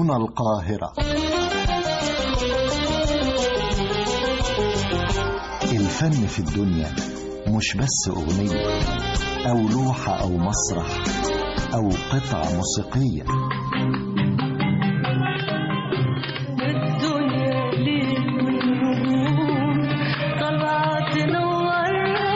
هنا القاهرة الفن في الدنيا مش بس أغنية أو لوحة أو مسرح أو قطعة موسيقية الدنيا ليل ونجوم طلعت تنورنا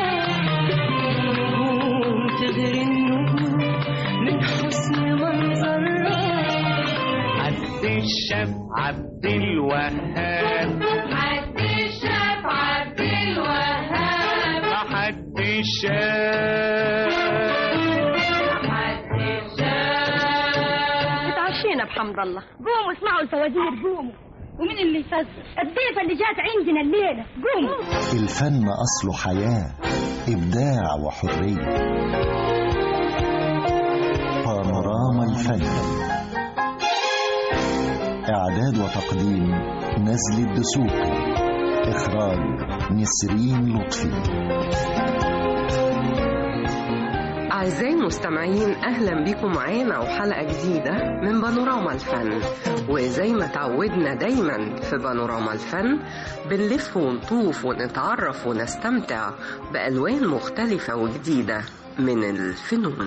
نجوم تغري النجوم من حسن منظرها عبد الشاب عبد الوهاب عبد الشاف عبد الوهاب حد الشاب عبد الشاف اتعشينا بحمد الله قوموا اسمعوا الفوازير قوموا ومين اللي يفزر الضيفة اللي جات عندنا الليلة قوموا الفن أصله حياة إبداع وحرية بانوراما الفن إعداد وتقديم نزل الدسوقي إخراج نسرين لطفي أعزائي المستمعين أهلا بكم معانا وحلقة جديدة من بانوراما الفن وزي ما تعودنا دايما في بانوراما الفن بنلف ونطوف ونتعرف ونستمتع بألوان مختلفة وجديدة من الفنون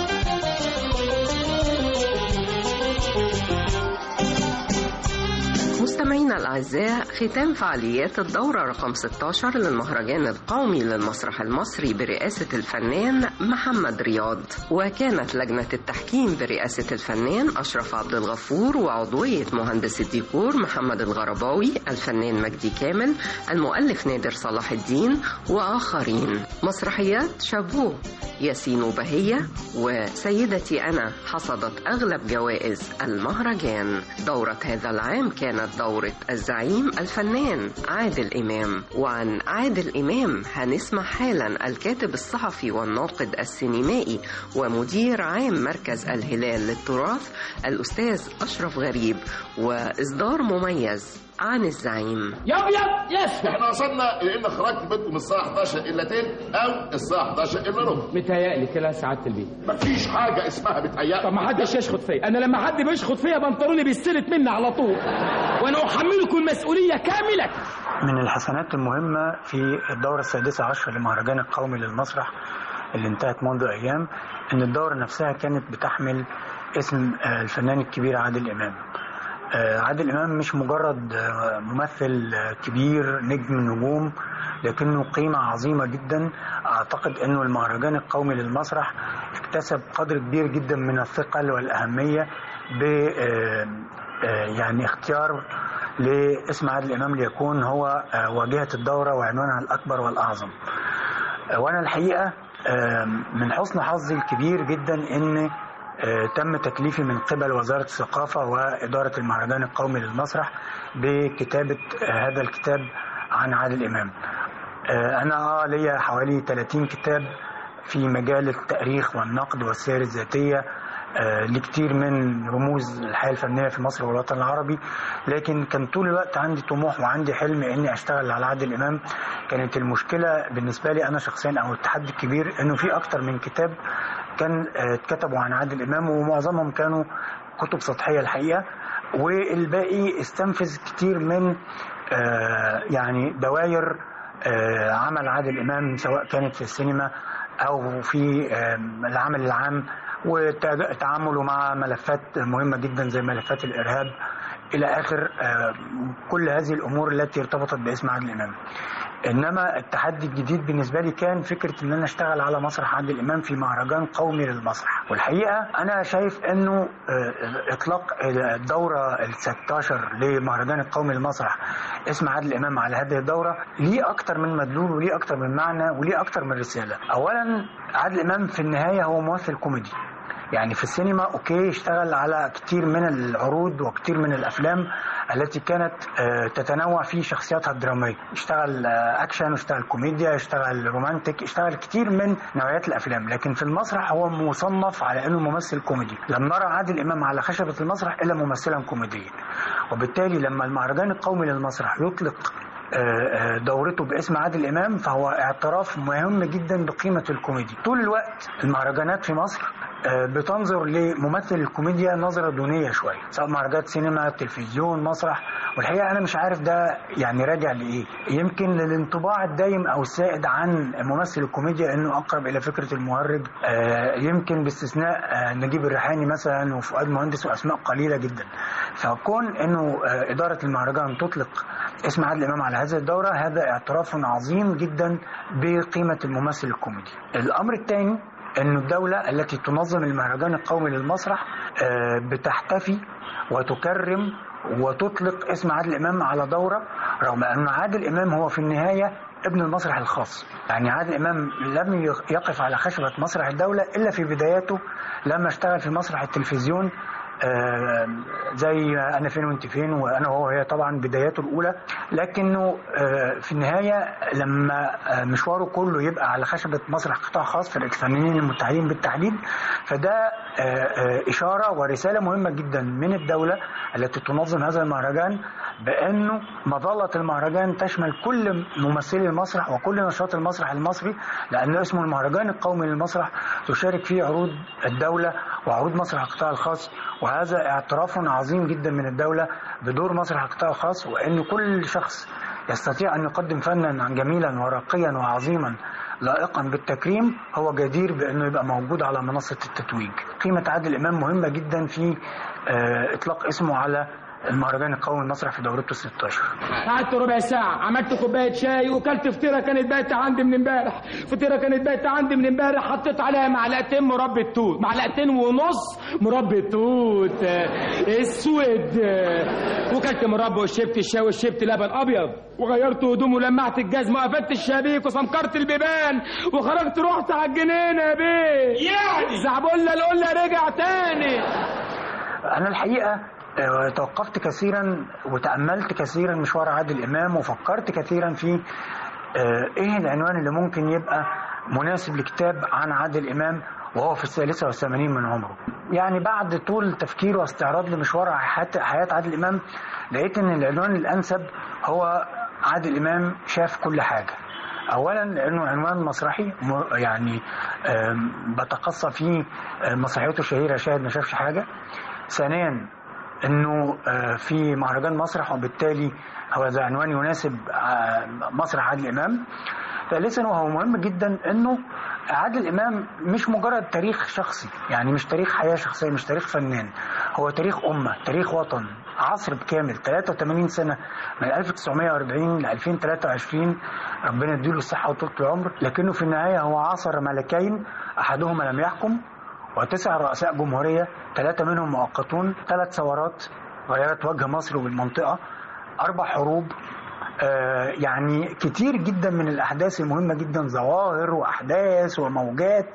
مستمعينا الأعزاء ختام فعاليات الدورة رقم 16 للمهرجان القومي للمسرح المصري برئاسة الفنان محمد رياض وكانت لجنة التحكيم برئاسة الفنان أشرف عبد الغفور وعضوية مهندس الديكور محمد الغرباوي الفنان مجدي كامل المؤلف نادر صلاح الدين وآخرين مسرحيات شابوه ياسين وبهية وسيدتي أنا حصدت أغلب جوائز المهرجان دورة هذا العام كانت دورة الزعيم الفنان عادل إمام وعن عادل إمام هنسمع حالا الكاتب الصحفي والناقد السينمائي ومدير عام مركز الهلال للتراث الأستاذ أشرف غريب وإصدار مميز عن الزعيم يا ابيض يس احنا وصلنا الى ان خرجت بيتكم من الساعه 11 الا تلت او الساعه 11 الا ربع متهيألي كده سعادة البيت مفيش حاجه اسمها بتهيأ طب ما حدش يشخط فيا انا لما حد بيشخط فيا بنطلوني بيستلت مني على طول وانا احملكم المسؤوليه كامله من الحسنات المهمة في الدورة السادسة عشر للمهرجان القومي للمسرح اللي انتهت منذ أيام إن الدورة نفسها كانت بتحمل اسم آه، الفنان الكبير عادل إمام آه، عادل إمام مش مجرد آه، ممثل آه، كبير نجم نجوم لكنه قيمة عظيمة جدا أعتقد أنه المهرجان القومي للمسرح اكتسب قدر كبير جدا من الثقل والأهمية ب آه، آه، يعني اختيار لاسم عادل إمام ليكون هو آه، واجهة الدورة وعنوانها الأكبر والأعظم آه، وأنا الحقيقة آه، من حسن حظي الكبير جدا أن آه، تم تكليفي من قبل وزارة الثقافة وإدارة المهرجان القومي للمسرح بكتابة آه، هذا الكتاب عن عادل إمام آه، أنا آه ليا حوالي 30 كتاب في مجال التاريخ والنقد والسير الذاتية آه، لكتير من رموز الحياة الفنية في مصر والوطن العربي لكن كان طول الوقت عندي طموح وعندي حلم اني اشتغل على عادل امام كانت المشكلة بالنسبة لي انا شخصيا او التحدي الكبير انه في اكتر من كتاب كان آه، اتكتبوا عن عادل امام ومعظمهم كانوا كتب سطحية الحقيقة والباقي استنفذ كتير من آه، يعني دوائر آه، عمل عادل امام سواء كانت في السينما او في آه، العمل العام وتعامله مع ملفات مهمه جدا زي ملفات الارهاب الى اخر آه، كل هذه الامور التي ارتبطت باسم عادل امام. انما التحدي الجديد بالنسبه لي كان فكره ان انا اشتغل على مسرح عادل امام في مهرجان قومي للمسرح والحقيقه انا شايف انه آه، اطلاق الدوره ال 16 لمهرجان القومي للمسرح اسم عادل امام على هذه الدوره ليه اكتر من مدلول وليه اكتر من معنى وليه اكتر من رساله اولا عادل امام في النهايه هو ممثل كوميدي يعني في السينما اوكي اشتغل على كتير من العروض وكتير من الافلام التي كانت آه، تتنوع في شخصياتها الدراميه اشتغل آه، اكشن اشتغل كوميديا اشتغل رومانتك اشتغل كتير من نوعيات الافلام لكن في المسرح هو مصنف على انه ممثل كوميدي لم نرى عادل امام على خشبه المسرح الا ممثلا كوميديا وبالتالي لما المهرجان القومي للمسرح يطلق آه، آه، دورته باسم عادل امام فهو اعتراف مهم جدا بقيمه الكوميدي طول الوقت المهرجانات في مصر آه، بتنظر لممثل الكوميديا نظرة دونية شوية سواء مهرجانات سينما تلفزيون مسرح والحقيقة أنا مش عارف ده يعني راجع لإيه يمكن للانطباع الدايم أو السائد عن ممثل الكوميديا أنه أقرب إلى فكرة المهرج آه، يمكن باستثناء آه، نجيب الريحاني مثلا وفؤاد مهندس وأسماء قليلة جدا فكون أنه آه، إدارة المهرجان تطلق اسم عادل إمام على هذه الدورة هذا اعتراف عظيم جدا بقيمة الممثل الكوميدي الأمر الثاني أن الدولة التي تنظم المهرجان القومي للمسرح آه، بتحتفي وتكرم وتطلق اسم عادل إمام على دورة رغم أن عادل إمام هو في النهاية ابن المسرح الخاص يعني عادل إمام لم يقف على خشبة مسرح الدولة إلا في بداياته لما اشتغل في مسرح التلفزيون آه، زي انا فين وانت فين وانا وهو هي طبعا بداياته الاولى لكنه آه، في النهايه لما آه، مشواره كله يبقى على خشبه مسرح قطاع خاص فرقه الفنانين المتحدين بالتحديد فده آه، آه، اشاره ورساله مهمه جدا من الدوله التي تنظم هذا المهرجان بانه مظله المهرجان تشمل كل ممثلي المسرح وكل نشاط المسرح المصري لانه اسمه المهرجان القومي للمسرح تشارك فيه عروض الدوله وعروض مسرح القطاع الخاص وهذا اعتراف عظيم جدا من الدوله بدور مسرح القطاع الخاص وان كل شخص يستطيع ان يقدم فنا جميلا وراقيا وعظيما لائقا بالتكريم هو جدير بانه يبقى موجود على منصه التتويج. قيمه عادل امام مهمه جدا في آه، اطلاق اسمه على المهرجان القومي المسرح في دورته 16 قعدت ربع ساعة عملت كوباية شاي وكلت فطيرة كانت بايتة عندي من امبارح فطيرة كانت بايتة عندي من امبارح حطيت عليها معلقتين مربى توت معلقتين ونص مربى توت آه، اسود آه، وكلت مربى وشربت الشاي وشربت لبن ابيض وغيرت هدومي ولمعت الجزمة وقفلت الشبابيك وسمكرت البيبان وخرجت رحت على الجنينة يا بيه يعني زعبولة القلة رجع تاني انا الحقيقه آه، توقفت كثيرا وتاملت كثيرا مشوار عادل امام وفكرت كثيرا في آه، ايه العنوان اللي ممكن يبقى مناسب لكتاب عن عادل امام وهو في الثالثة والثمانين من عمره يعني بعد طول تفكير واستعراض لمشوار حياة حياة عادل إمام لقيت إن العنوان الأنسب هو عادل إمام شاف كل حاجة اولا لانه عنوان مسرحي م- يعني آم، بتقصى فيه آه، مسرحيته الشهيره شاهد ما شافش حاجه ثانيا انه آه، في مهرجان مسرح وبالتالي هو ذا عنوان يناسب آه، مسرح عادل امام ثالثا وهو مهم جدا انه عادل امام مش مجرد تاريخ شخصي يعني مش تاريخ حياه شخصيه مش تاريخ فنان هو تاريخ امه تاريخ وطن عصر بكامل 83 سنه من 1940 ل 2023 ربنا يديله الصحه وطول العمر لكنه في النهايه هو عاصر ملكين احدهما لم يحكم وتسع رؤساء جمهوريه ثلاثه منهم مؤقتون ثلاث ثورات غيرت وجه مصر والمنطقه اربع حروب آه، يعني كتير جدا من الاحداث المهمه جدا ظواهر واحداث وموجات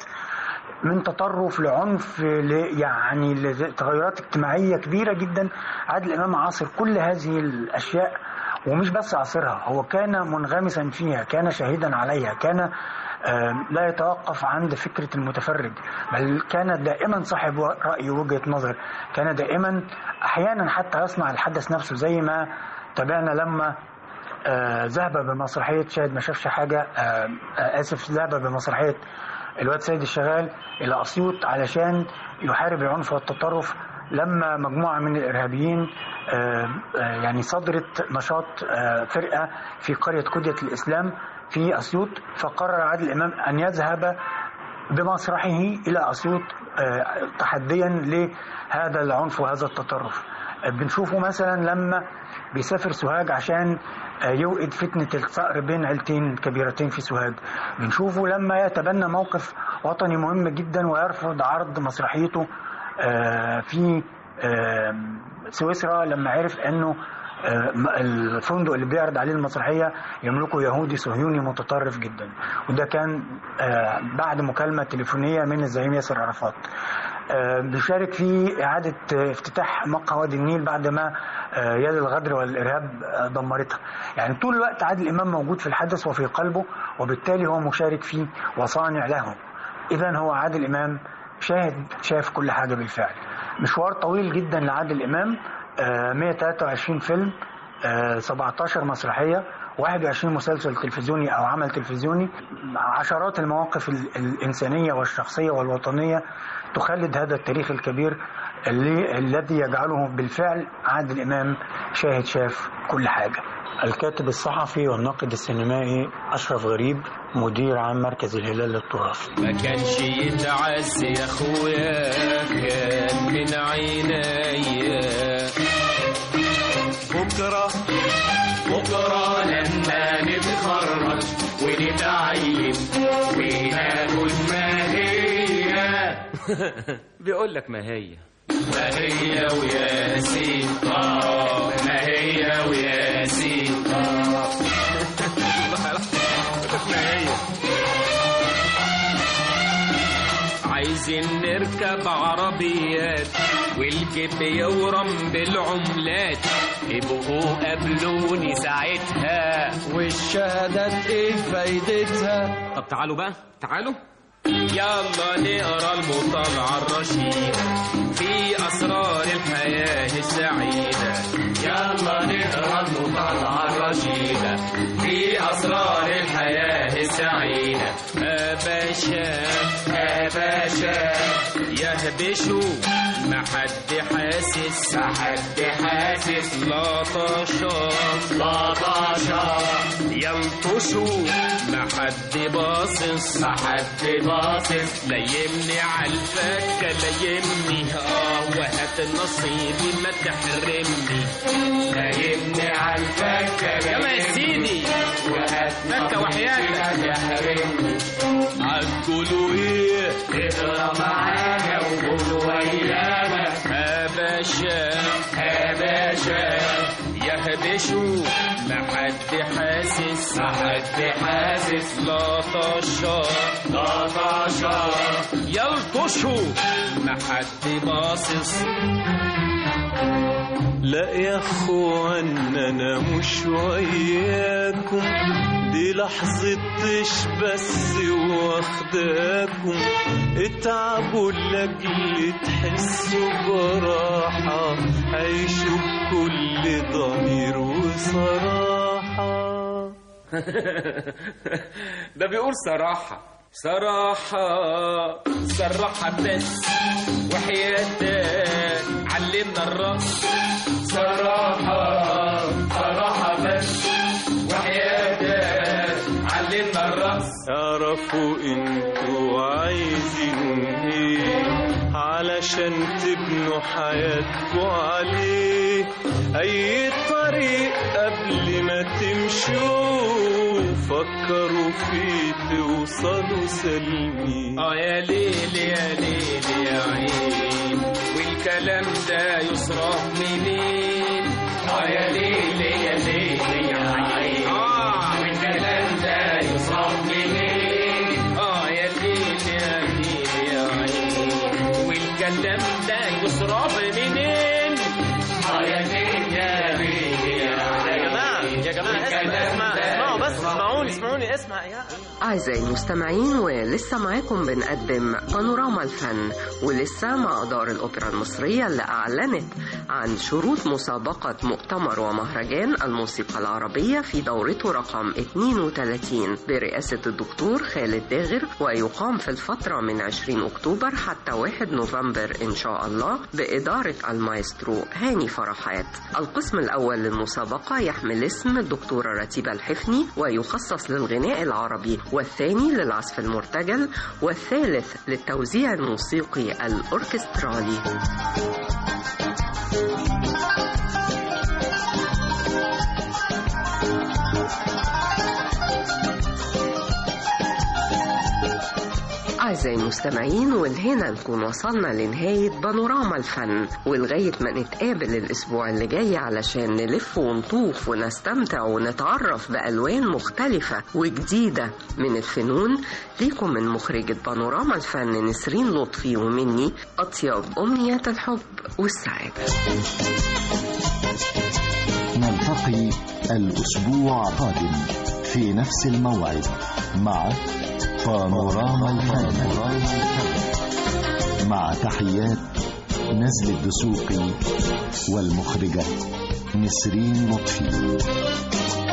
من تطرف لعنف ل- يعني لتغيرات اجتماعيه كبيره جدا عادل امام عاصر كل هذه الاشياء ومش بس عاصرها هو كان منغمسا فيها كان شاهدا عليها كان آه، لا يتوقف عند فكرة المتفرج بل كان دائما صاحب رأي وجهة نظر كان دائما أحيانا حتى يصنع الحدث نفسه زي ما تابعنا لما آه، ذهب بمسرحية شاهد ما شافش حاجة آه، آه، آسف ذهب بمسرحية الواد سيد الشغال إلى أسيوط علشان يحارب العنف والتطرف لما مجموعة من الإرهابيين آه، آه، يعني صدرت نشاط آه، فرقة في قرية كدية الإسلام في أسيوط فقرر عادل إمام أن يذهب بمسرحه إلى أسيوط آه، تحديا لهذا العنف وهذا التطرف آه، بنشوفه مثلا لما بيسافر سوهاج عشان آه، يوقد فتنة الثأر بين عيلتين كبيرتين في سوهاج بنشوفه لما يتبنى موقف وطني مهم جدا ويرفض عرض مسرحيته آه، في آه، سويسرا لما عرف انه آه، الفندق اللي بيعرض عليه المسرحيه يملكه يهودي صهيوني متطرف جدا وده كان آه، بعد مكالمه تليفونيه من الزعيم ياسر عرفات آه، بيشارك في إعادة آه، افتتاح مقهى وادي النيل بعد ما آه، يد الغدر والإرهاب آه، دمرتها يعني طول الوقت عادل إمام موجود في الحدث وفي قلبه وبالتالي هو مشارك فيه وصانع له إذا هو عادل إمام شاهد شاف كل حاجة بالفعل مشوار طويل جدا لعادل إمام آه، 123 فيلم آه، 17 مسرحية 21 مسلسل تلفزيوني أو عمل تلفزيوني عشرات المواقف ال- الإنسانية والشخصية والوطنية تخلد هذا التاريخ الكبير اللي الذي يجعله بالفعل عادل إمام شاهد شاف كل حاجة الكاتب الصحفي والناقد السينمائي أشرف غريب مدير عام مركز الهلال للتراث ما كانش يتعز يا اخويا كان من عينيا بكرة بكرة لما نتخرج ونتعين وناخد ما هي بيقول لك ما هي ما هي وياسين اه ما هي وياسين اه ما هي عايزين نركب عربيات والجيب يورم بالعملات ابقوا قابلوني ساعتها والشهادات ايه فايدتها طب تعالوا بقى تعالوا يلا نقرا المطالعة الرشيدة في أسرار الحياة السعيدة يلا نقرا المطالعة الرشيدة في أسرار الحياة السعيدة أباشا أباشا يهبشوا ما حد حاسس ما حد حاسس لطشا لطشة يلطشوا ما حد باصص ما حد باصص ليمني عالفكة ليمني اه وهات نصيبي ما تحرمني نايمني على الفكة يلا يا سيدي وهات فكة وحياتك. تحرمني هتقولوا ايه اقرا معانا وقول ويانا أباشا يا باشا يهبشوا ما حد حاسس ما حد حاسس لطشا لطشة يلطشوا ما حد باصص لا يا اخوان انا مش وياكم دي لحظة طش بس واخداكم اتعبوا لاجل تحسوا براحة عيشوا بكل ضمير وصراحة ده بيقول صراحة صراحة صراحة بس وحياتك علمنا الرقص صراحة صراحة بس وحياتك علمنا الرقص اعرفوا انتوا عايزين ايه علشان تبنوا حياتكوا عليه اي طريق قبل ما تمشوا فكروا فيه توصلوا سالمين اه يا ليل يا ليل يا عين والكلام ده يصرف منين اه يا ليل يا ليل يا عين اه والكلام ده يصرف منين اه يا ليل يا ليل يا عين والكلام ده يصرف منين اه يا ليل يا ليل يا عين يا جماعة اسمع اسمع اسمعوا بس اسمعوني اسمعوني اسمع يا أعزائي المستمعين ولسه معاكم بنقدم بانوراما الفن ولسه مع دار الأوبرا المصرية اللي أعلنت عن شروط مسابقة مؤتمر ومهرجان الموسيقى العربية في دورته رقم 32 برئاسة الدكتور خالد داغر ويقام في الفترة من 20 أكتوبر حتى 1 نوفمبر إن شاء الله بإدارة المايسترو هاني فرحات القسم الأول للمسابقة يحمل اسم الدكتورة رتيبة الحفني ويخصص للغناء العربي والثاني للعزف المرتجل والثالث للتوزيع الموسيقي الأوركسترالي أعزائي المستمعين والهنا نكون وصلنا لنهاية بانوراما الفن ولغاية ما نتقابل الأسبوع اللي جاي علشان نلف ونطوف ونستمتع ونتعرف بألوان مختلفة وجديدة من الفنون ليكم من مخرجة بانوراما الفن نسرين لطفي ومني أطيب أمنيات الحب والسعادة نلتقي الأسبوع القادم في نفس الموعد مع بانوراما الفن مع تحيات نزل الدسوقي والمخرجة نسرين لطفي